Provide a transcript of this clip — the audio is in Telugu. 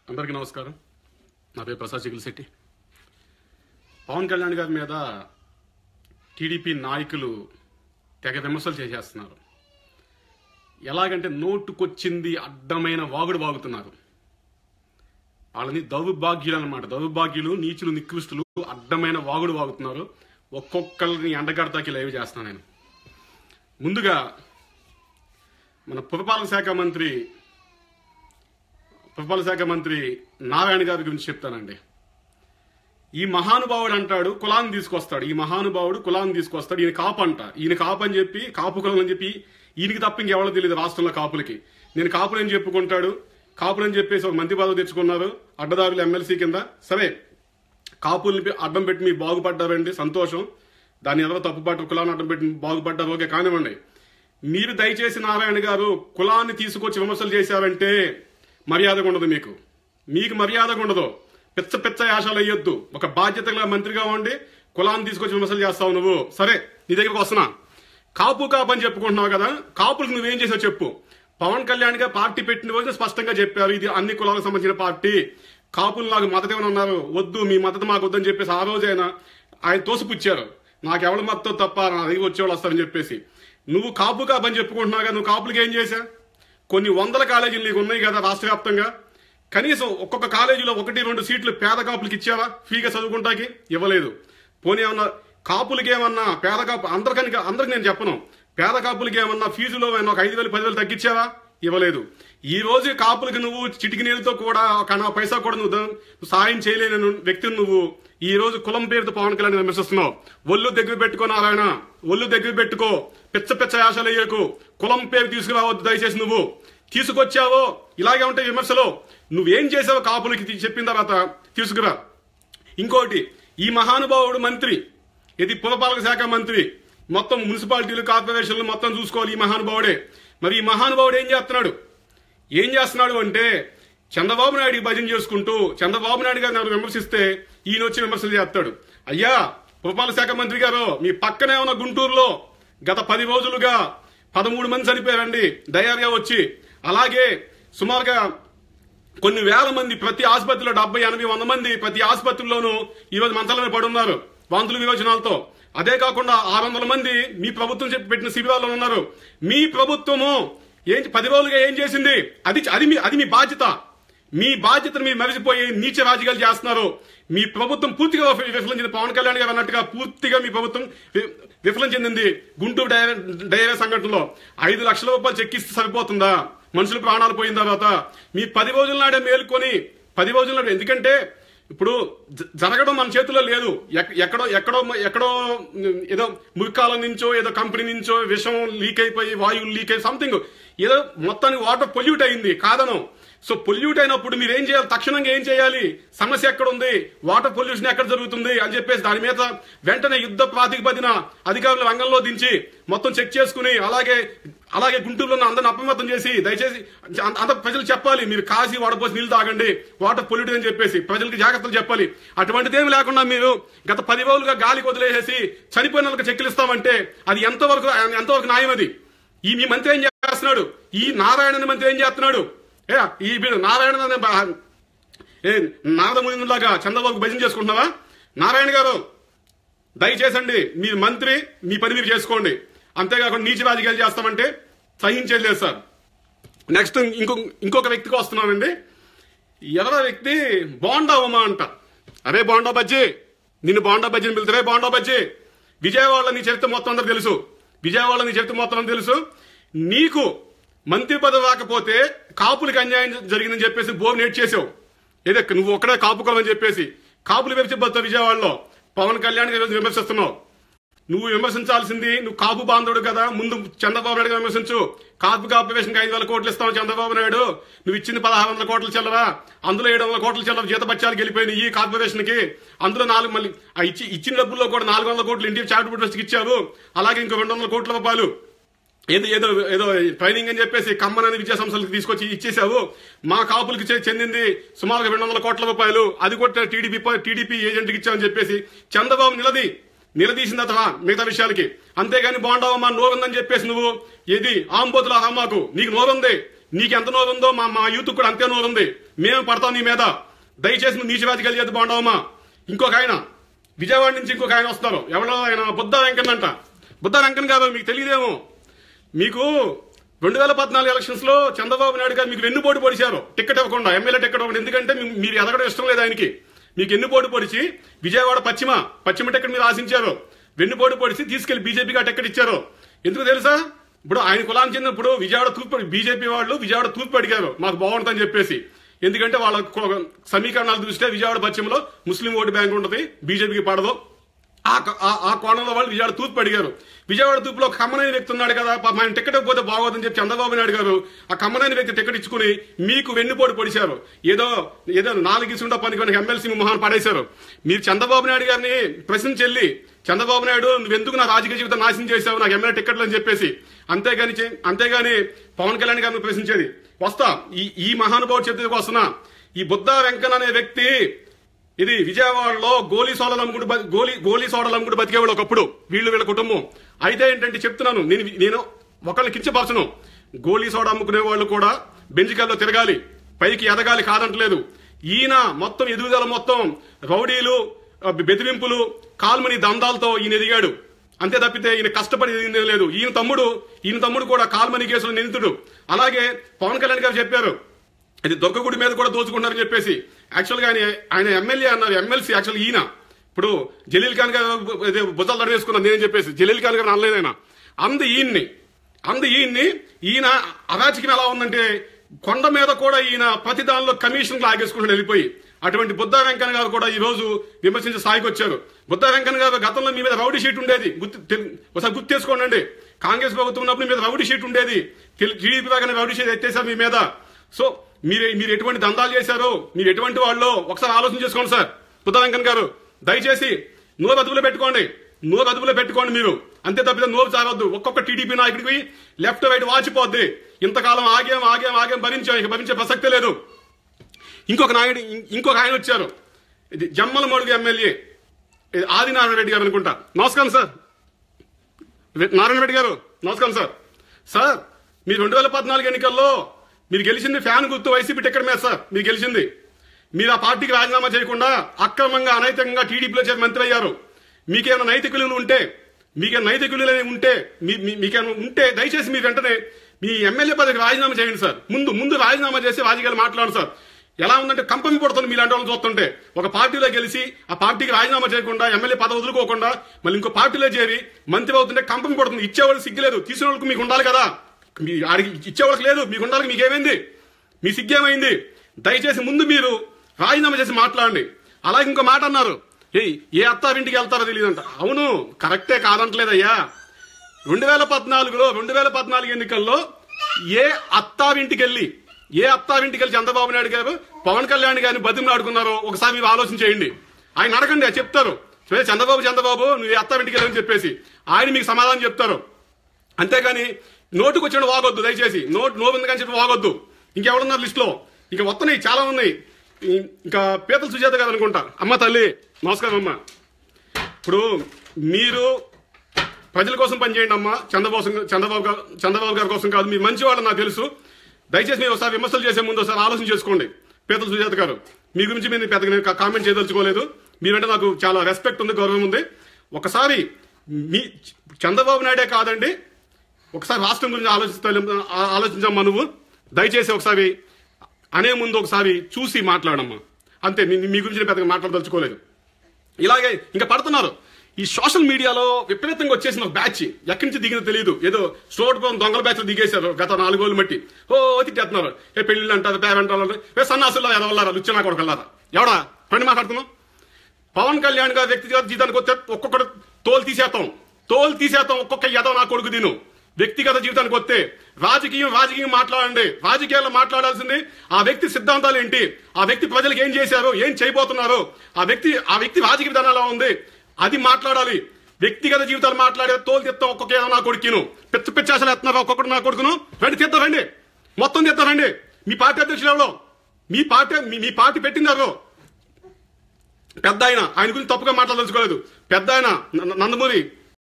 అందరికీ నమస్కారం నా పేరు ప్రసాద్ చిగుల్ శెట్టి పవన్ కళ్యాణ్ గారి మీద టీడీపీ నాయకులు తెగ విమర్శలు చేసేస్తున్నారు ఎలాగంటే నోటుకొచ్చింది అడ్డమైన వాగుడు వాగుతున్నారు వాళ్ళని దౌర్భాగ్యులు అనమాట దౌర్భాగ్యులు నీచులు నికృష్టులు అడ్డమైన వాగుడు వాగుతున్నారు ఒక్కొక్కరిని ఎండగడతాకి లైవ్ చేస్తున్నాను నేను ముందుగా మన పురపాలక శాఖ మంత్రి పురపాలక శాఖ మంత్రి నారాయణ గారి గురించి చెప్తానండి ఈ మహానుభావుడు అంటాడు కులాన్ని తీసుకొస్తాడు ఈ మహానుభావుడు కులాన్ని తీసుకొస్తాడు ఈయన కాపు అంట ఈయన కాపు అని చెప్పి కాపు కులం అని చెప్పి ఈయనకి తప్ప ఇంకెవరో తెలియదు రాష్ట్రంలో కాపులకి నేను కాపులని చెప్పుకుంటాడు కాపులని చెప్పేసి ఒక మంత్రి పదవి తెచ్చుకున్నారు అడ్డదారులు ఎమ్మెల్సీ కింద సరే కాపుల్ని అడ్డం పెట్టి మీరు బాగుపడ్డారండి సంతోషం దాన్ని ఎవరో తప్పుపట్టు కులాన్ని అడ్డం పెట్టి బాగుపడ్డారు ఓకే కానివ్వండి మీరు దయచేసి నారాయణ గారు కులాన్ని తీసుకొచ్చి విమర్శలు చేశారంటే మర్యాదగా ఉండదు మీకు మీకు మర్యాదగా ఉండదు పిచ్చ పిచ్చ యాశాలు అయ్యొద్దు ఒక బాధ్యత గల మంత్రిగా ఉండి కులాన్ని తీసుకొచ్చి విమర్శలు చేస్తావు నువ్వు సరే నీ దగ్గరకు వస్తున్నా కాపు కాపు అని చెప్పుకుంటున్నావు కదా కాపులకు నువ్వేం చేసావు చెప్పు పవన్ కళ్యాణ్ గారు పార్టీ పెట్టిన రోజు స్పష్టంగా చెప్పారు ఇది అన్ని కులాలకు సంబంధించిన పార్టీ కాపులు నాకు మద్దతు ఏమైనా ఉన్నారు వద్దు మీ మద్దతు మాకు వద్దని చెప్పేసి ఆ రోజు ఆయన ఆయన తోసిపుచ్చారు నాకు ఎవరి మద్దతు తప్ప నా దగ్గర వచ్చేవాళ్ళు వస్తారని చెప్పేసి నువ్వు కాపు కాపు అని చెప్పుకుంటున్నావు కదా నువ్వు కాపులకి ఏం చేశా కొన్ని వందల కాలేజీలు నీకు ఉన్నాయి కదా రాష్ట్ర వ్యాప్తంగా కనీసం ఒక్కొక్క కాలేజీలో ఒకటి రెండు సీట్లు పేద కాపులకి ఇచ్చావా ఫ్రీగా చదువుకుంటాకి ఇవ్వలేదు పోనీ ఏమన్నా కాపులకి ఏమన్నా పేద కాపు అందరికని అందరికి నేను చెప్పను పేద కాపులకి ఏమన్నా ఫీజులో ఏమన్నా ఒక ఐదు వేలు పదివేలు తగ్గించావా ఇవ్వలేదు ఈ రోజు కాపులకి నువ్వు చిటికి నీళ్ళతో కూడా ఒక నా పైసా కూడా నువ్వు ద- నువ్వు సాయం చేయలేని వ్యక్తిని నువ్వు ఈ రోజు కులం పేరుతో పవన్ కళ్యాణ్ విమర్శిస్తున్నావు ఒళ్ళు దగ్గర పెట్టుకో నారాయణ ఒళ్ళు దగ్గర పెట్టుకో పిచ్చ పిచ్చ యాసలు అయ్యకు కులం పేరు తీసుకురావద్దు దయచేసి నువ్వు తీసుకొచ్చావో ఇలాగే ఉంటాయి విమర్శలు నువ్వేం చేసావో కాపులకి తీ- చెప్పిన తర్వాత తీసుకురా ఇంకోటి ఈ మహానుభావుడు మంత్రి ఇది పురపాలక శాఖ మంత్రి మొత్తం మున్సిపాలిటీలు కార్పొరేషన్లు మొత్తం చూసుకోవాలి ఈ మహానుభావుడే మరి ఈ మహానుభావుడు ఏం చేస్తున్నాడు ఏం చేస్తున్నాడు అంటే చంద్రబాబు నాయుడు భజన చేసుకుంటూ చంద్రబాబు నాయుడు గారిని ఎవరు విమర్శిస్తే ఈయన వచ్చి విమర్శలు చేస్తాడు అయ్యా పురపాలక శాఖ మంత్రి గారు మీ పక్కనే ఉన్న గుంటూరులో గత పది రోజులుగా పదమూడు మంది చనిపోయారండి డయారియా వచ్చి అలాగే సుమారుగా కొన్ని వేల మంది ప్రతి ఆసుపత్రిలో డెబ్బై ఎనభై వంద మంది ప్రతి ఆసుపత్రిలోనూ ఈరోజు మంచాల మీద పడి ఉన్నారు వాంతుల విరోచనాలతో అదే కాకుండా ఆరు వందల మంది మీ ప్రభుత్వం చెప్పి పెట్టిన శిబిరాల్లో ఉన్నారు మీ ప్రభుత్వము ఏం పది రోజులుగా ఏం చేసింది అది అది మీ అది మీ బాధ్యత మీ బాధ్యతను మీరు మరిచిపోయి నీచ రాజకీయాలు చేస్తున్నారు మీ ప్రభుత్వం పూర్తిగా విఫ- విఫలం చెందింది పవన్ కళ్యాణ్ గారు అన్నట్టుగా పూర్తిగా మీ ప్రభుత్వం వి- విఫలం చెందింది గుంటూరు డైరే డైరే సంఘటనలో ఐదు లక్షల రూపాయలు చెక్కిస్తే సరిపోతుందా మనుషుల ప్రాణాలు పోయిన తర్వాత మీ పది రోజుల నాడే మేలుకొని పది రోజుల నాడు ఎందుకంటే ఇప్పుడు జ- జరగడం మన చేతుల్లో లేదు ఎక్- ఎక్కడో ఎక్కడో ఎక్కడో ఉమ్, ఏదో మురికాల నుంచో ఏదో కంపెనీ నుంచో విషం లీక్ అయిపోయి వాయువులు లీక్ అయ్యి సంథింగ్ ఏదో మొత్తానికి వాటర్ పొల్యూట్ అయింది కాదను సో పొల్యూట్ అయినప్పుడు మీరు ఏం చేయాలి తక్షణంగా ఏం చేయాలి సమస్య ఎక్కడ ఉంది వాటర్ పొల్యూషన్ ఎక్కడ జరుగుతుంది అని చెప్పేసి దాని మీద వెంటనే యుద్ధ ప్రాతిపదిన అధికారులు రంగంలో దించి మొత్తం చెక్ చేసుకుని అలాగే అలాగే గుంటూరులో ఉన్న అందరిని అప్రమత్తం చేసి దయచేసి అంత అంత ప్రజలు చెప్పాలి మీరు కాసి వాడపోసి నీళ్లు తాగండి వాటర్ పొల్యూట్ అని చెప్పేసి ప్రజలకి జాగ్రత్తలు చెప్పాలి అటువంటిదేమి లేకుండా మీరు గత పది రోజులుగా గాలికి వదిలేసేసి చనిపోయిన వాళ్ళకి చెక్కులు ఇస్తామంటే అది ఎంతవరకు ఎంతవరకు న్యాయం అది ఈ మీ మంత్రి ఏం చేస్తున్నాడు ఈ నారాయణ మంత్రి ఏం చేస్తున్నాడు ఏ ఈ వీడు నారాయణ అనే బా- ఏ నారదమునిలాగా చంద్రబాబు భజన చేసుకుంటున్నావా నారాయణ గారు దయచేసండి మీ మంత్రి మీ పని మీరు చేసుకోండి అంతేకాకుండా నీచి రాజకీయాలు చేస్తామంటే సహించేది లేదు సార్ నెక్స్ట్ ఇంకో ఇంకొక వ్యక్తికి వస్తున్నానండి ఎవరో వ్యక్తి బోండా ఉమా అంట అరే బోండా బజ్జీ నిన్ను బోండా బజ్జీని పిలుతారే బోండా బజ్జీ విజయవాడలో నీ చరిత్ర మొత్తం అందరూ తెలుసు విజయవాడలో నీ చరిత్ర మొత్తం అందరూ తెలుసు నీకు మంత్రి పదవి రాకపోతే కాపులకి అన్యాయం జరిగిందని చెప్పేసి బోర్ నేట్ చేసావు ఏదో నువ్వు ఒక్కడే కాపుకోవాలని చెప్పేసి కాపులు వెలిచిపోతావు విజయవాడలో పవన్ కళ్యాణ్ ఈరోజు విమర్శిస్తున్నావు నువ్వు విమర్శించాల్సింది నువ్వు కాపు బాంధవుడు కదా ముందు చంద్రబాబు నాయుడు గారిని విమర్శించు కాపు కార్పొరేషన్ ఐదు వేల కోట్లు ఇస్తావు చంద్రబాబు నాయుడు నువ్వు ఇచ్చింది పదహారు వందల కోట్లు చెల్లవా అందులో ఏడు వందల కోట్లు చెల్లవ జీతపత్యాలు గెలిపోయినాయి ఈ కార్పొరేషన్ కి అందులో నాలుగు మళ్ళీ ఆ ఇచ్చి ఇచ్చిన డబ్బుల్లో కూడా నాలుగు వందల కోట్లు ఇంటి చారిటబుల్ ట్రస్ట్ కి ఇచ్చావు అలాగే ఇంకో రెండు వందల కోట్ల రూపాయలు ఏదో ఏదో ఏదో ట్రైనింగ్ అని చెప్పేసి కమ్మనని విద్యా సంస్థలకు తీసుకొచ్చి ఇచ్చేసావు మా కాపులకి చే- చెందింది సుమారుగా రెండు వందల కోట్ల రూపాయలు అది కూడా టీడీపీ టీడీపీ ఏజెంట్కి ఇచ్చామని చెప్పేసి చంద్రబాబు నిలది నిలదీసిన తర్వాత మిగతా విషయాలకి అంతేగాని బాగుండవమ్మా నోరుందని చెప్పేసి నువ్వు ఏది ఆంబోతుల అమ్మాకు నీకు నోరుంది నీకు ఎంత నోరు ఉందో మా మా యూత్ కూడా అంతే నోరు ఉంది మేము పడతాం నీ మీద దయచేసి నువ్వు నీచ రాజకీయాలు చేతి బాగుండవమ్మా ఇంకొక ఆయన విజయవాడ నుంచి ఇంకొక ఆయన వస్తారు ఎవరో ఆయన బుద్ధ వెంకన్న అంట బుద్ధ వెంకన్న గారు మీకు తెలియదేమో మీకు రెండు వేల పద్నాలుగు ఎలక్షన్స్ లో చంద్రబాబు నాయుడు గారు మీకు వెన్నుపోటు పొడిచారు టికెట్ ఇవ్వకుండా ఎమ్మెల్యే టికెట్ ఇవ్వకుండా ఎందుకంటే మీ- మీరు ఎదగడం ఇష్టం లేదు ఆయనకి మీకు ఎన్నుపోటు పొడిచి విజయవాడ పశ్చిమ పశ్చిమ టికెట్ మీరు ఆశించారు వెన్నుపోటు పొడిచి తీసుకెళ్లి బీజేపీకి ఆ టికెట్ ఇచ్చారు ఎందుకు తెలుసా ఇప్పుడు ఆయన కులానికి చెందినప్పుడు విజయవాడ తూర్పు బీజేపీ వాళ్ళు విజయవాడ తూర్పు అడిగారు మాకు బాగుంటుందని చెప్పేసి ఎందుకంటే వాళ్ళ కొ- సమీకరణాల దృష్ట్యా విజయవాడ పశ్చిమలో ముస్లిం ఓటు బ్యాంక్ ఉంటుంది బీజేపీకి పడదు ఆ క- ఆ- ఆ కోణంలో వాళ్ళు విజయవాడ తూర్పు అడిగారు విజయవాడ తూర్పులో ఒక కమ్మనైన వ్యక్తి ఉన్నాడు కదా పాపం ఆయన టికెట్ ఇవ్వకపోతే బాగోదని చెప్పి చంద్రబాబు నాయుడు గారు ఆ కమ్మనైన వ్యక్తి టికెట్ ఇచ్చుకుని మీకు వెన్నుపోటు పొడిచారు ఏదో ఏదో నాలుగు ఇసుండా పనికి ఎమ్మెల్సీ మొహాన్ పడేశారు మీరు చంద్రబాబు నాయుడు గారిని ప్రశ్నించెల్లి చంద్రబాబు నాయుడు నువ్వెందుకు నా రాజకీయ జీవితం నాశనం చేశావు నాకు ఎమ్మెల్యే టికెట్లు అని చెప్పేసి అంతేగాని చే- అంతేగాని పవన్ కళ్యాణ్ గారిని ప్రశ్నించేది వస్తా ఈ ఈ మహానుభావుడు చెప్తే వస్తున్నా ఈ బుద్ధ వెంకన్న అనే వ్యక్తి ఇది విజయవాడలో గోలీ సోడలు అమ్ముకుంటూ బతి- గోలీ గోలీ సోడలు అమ్ముకుంటూ బతికేవాడు ఒకప్పుడు వీళ్ళు వీళ్ళ కుటుంబం అయితే ఏంటంటే చెప్తున్నాను నేను నేను ఒకళ్ళని కించపరచను గోలీ సోడా అమ్ముకునే వాళ్ళు కూడా బెంజికల్లో తిరగాలి పైకి ఎదగాలి కాదంటలేదు ఈయన మొత్తం ఎదుగుదల మొత్తం రౌడీలు ఆ, బెదిరింపులు కాల్మని దందాలతో ఈయన ఎదిగాడు అంతే తప్పితే ఈయన కష్టపడి ఎదిగిందేం లేదు ఈయన తమ్ముడు ఈయన తమ్ముడు కూడా కాల్మని కేసులో నిందితుడు అలాగే పవన్ కళ్యాణ్ గారు చెప్పారు ఇది దొరకగుడి మీద కూడా దోచుకుంటారని చెప్పేసి యాక్చువల్గా ఆయన ఆయన ఎమ్మెల్యే అన్నారు ఎమ్మెల్సీ యాక్చువల్ ఈయన ఇప్పుడు జలీల్ ఖాన్ గారు ఇది భుజాలు తడివేసుకున్నాను నేనేం చెప్పేసి జలీల్ ఖాన్ గారు అనలేదు ఆయన అంది ఈయన్ని అంది ఈయన్ని ఈయన అరాచకం ఎలా ఉందంటే కొండ మీద కూడా ఈయన ప్రతి దానిలో కమిషన్ లాగేసుకుంటూ వెళ్ళిపోయి అటువంటి బుద్ధ వెంకన్న గారు కూడా ఈ రోజు విమర్శించే స్థాయికి వచ్చారు బుద్ధ వెంకన్న గారు గతంలో మీ మీద రౌడీ షీట్ ఉండేది గుర్తు తెల్- ఒకసారి గుర్తు చేసుకోండి కాంగ్రెస్ ప్రభుత్వం ఉన్నప్పుడు మీ మీద రౌడీ షీట్ ఉండేది టీడీపీ లాగానే రౌడీ షీట్ ఎత్తేసారు మీ మీద సో మీరు మీరు ఎటువంటి దందాలు చేశారో మీరు ఎటువంటి వాళ్ళు ఒకసారి ఆలోచన చేసుకోండి సార్ బుద్ధ వెంకన్న గారు దయచేసి నోరు అదుపులో పెట్టుకోండి నోరు అదుపులో పెట్టుకోండి మీరు అంతే తప్పితే నోరు చాలొద్దు ఒక్కొక్క టీడీపీ నాయకుడికి లెఫ్ట్ రైట్ వాచిపోద్ది ఇంతకాలం ఆగేం ఆగేం ఆగేం భరించాం ఇక భరించే ప్రసక్తే లేదు ఇంకొక నాయుడు ఇం- ఇంకొక ఆయన వచ్చారు ఇది జమ్మల మడుగు ఎమ్మెల్యే ఇది ఆదినారాయణ రెడ్డి గారు అనుకుంటా నమస్కారం సార్ రె- నారాయణ రెడ్డి గారు నమస్కారం సార్ సార్ మీరు రెండు వేల పద్నాలుగు ఎన్నికల్లో మీరు గెలిచింది ఫ్యాన్ గుర్తు వైసీపీ టికెట్ మీద సార్ మీరు గెలిచింది మీరు ఆ పార్టీకి రాజీనామా చేయకుండా అక్రమంగా అనైతికంగా టీడీపీలో చేరి మంత్రి అయ్యారు మీకేమైనా నైతిక విలువలు ఉంటే మీకేమైనా నైతిక విలువలు అనేవి ఉంటే మీ- మీ- మీకేమైనా ఉంటే దయచేసి మీరు వెంటనే మీ ఎమ్మెల్యే పదవికి రాజీనామా చేయండి సార్ ముందు ముందు రాజీనామా చేసి రాజకీయాలు మాట్లాడండి సార్ ఎలా ఉందంటే కంపెనీ పడుతుంది మీలాంటి వాళ్ళని చూస్తుంటే ఒక పార్టీలో గెలిచి ఆ పార్టీకి రాజీనామా చేయకుండా ఎమ్మెల్యే పదవి వదులుకోకుండా మళ్ళీ ఇంకో పార్టీలో చేరి మంత్రి అవుతుంటే కంపెనీ పడుతుంది ఇచ్చేవాళ్ళు సిగ్గులేదు తీసిన వాళ్ళకి మీకు ఉండాలి కదా మీ ఆడికి ఇచ్చేవాళ్ళకి లేదు మీకు ఉండాలి మీకేమైంది మీ సిగ్గేమైంది దయచేసి ముందు మీరు రాజీనామా చేసి మాట్లాడండి అలాగే ఇంకో మాట అన్నారు ఏయ్ ఏ అత్తారింటికి వెళ్తారో తెలియదంట అవును కరెక్టే కాదంటలేదయ్యా రెండు వేల పద్నాలుగులో రెండు వేల పద్నాలుగు ఎన్నికల్లో ఏ అత్తారింటికి వెళ్ళి ఏ అత్తారింటికి వెళ్ళి చంద్రబాబు నాయుడు గారు పవన్ కళ్యాణ్ గారిని బతిమలాడుకున్నారో ఒకసారి మీరు ఆలోచన చేయండి ఆయన అడగండి అది చెప్తారు సరే చంద్రబాబు చంద్రబాబు నువ్వు ఏ అత్తారింటికి వెళ్ళని చెప్పేసి ఆయన మీకు సమాధానం చెప్తారు అంతేగాని నోటుకు వచ్చిన వాగొద్దు దయచేసి నోటు నోరు ఉందని చెప్పి వాగొద్దు ఇంకెవరున్నారు లిస్ట్ లో ఇంకా వస్తున్నాయి చాలా ఉన్నాయి ఇం- ఇంకా పీతల సుజాత గారు అనుకుంటా అమ్మ తల్లి నమస్కారం అమ్మ ఇప్పుడు మీరు ప్రజల కోసం పనిచేయండి అమ్మా చంద్రబాబు చంద్రబాబు గారు చంద్రబాబు గారి కోసం కాదు మీరు మంచి వాళ్ళు నాకు తెలుసు దయచేసి మీరు ఒకసారి విమర్శలు చేసే ముందు ఒకసారి ఆలోచన చేసుకోండి పీతల సుజాత గారు మీ గురించి నేను పెద్దగా నేను కామెంట్ చేయదలుచుకోలేదు మీరంటే నాకు చాలా రెస్పెక్ట్ ఉంది గౌరవం ఉంది ఒకసారి మీ చంద్రబాబు నాయుడే కాదండి ఒకసారి రాష్ట్రం గురించి ఆలోచిస్తా ఆలోచించమ్మా నువ్వు దయచేసి ఒకసారి అనే ముందు ఒకసారి చూసి మాట్లాడమ్మా అంతే మీ మీ గురించి నేను పెద్దగా మాట్లాడదలుచుకోలేదు ఇలాగే ఇంకా పడుతున్నారు ఈ సోషల్ మీడియాలో విపరీతంగా వచ్చేసిన ఒక బ్యాచ్ ఎక్కడి నుంచి దిగిందో తెలియదు ఏదో స్టోర్ దొంగల బ్యాచ్ దిగేశారు గత నాలుగు రోజులు మట్టి ఓ తిట్టేస్తున్నారు ఏ పెళ్లిళ్ళు అంటారు పేరెంట్ అంటారు ఏ సన్నాసుల్లో ఎదవల్లారా లుచ్చనా కొడకల్లారా ఎవడా ఫ్రెండ్ మాట్లాడుతున్నాం పవన్ కళ్యాణ్ గారి వ్యక్తిగత జీవితానికి వస్తే ఒక్కొక్కటి తోలు తీసేస్తాం తోలు తీసేస్తాం ఒక్కొక్క యదవ నా కొడుకు దీను వ్యక్తిగత జీవితానికి వస్తే రాజకీయం రాజకీయం మాట్లాడండి రాజకీయాల్లో మాట్లాడాల్సింది ఆ వ్యక్తి సిద్ధాంతాలు ఏంటి ఆ వ్యక్తి ప్రజలకు ఏం చేశారు ఏం చేయబోతున్నారు ఆ వ్యక్తి ఆ వ్యక్తి రాజకీయ విధానం ఎలా ఉంది అది మాట్లాడాలి వ్యక్తిగత జీవితాలు మాట్లాడే తోలు తెస్తాం ఒక్కొక్క ఏదో నా కొడుకును పిచ్చ పిచ్చాసలు ఎత్తున్నారు ఒక్కొక్కడు నా కొడుకును రండి తీద్దాం రండి మొత్తం తీద్దాం రండి మీ పార్టీ అధ్యక్షులు ఎవరో మీ పార్టీ మీ- మీ పార్టీ పెట్టింది ఎవరో పెద్ద ఆయన ఆయన గురించి తప్పుగా మాట్లాడదలుచుకోలేదు పెద్ద ఆయన న- నందమూరి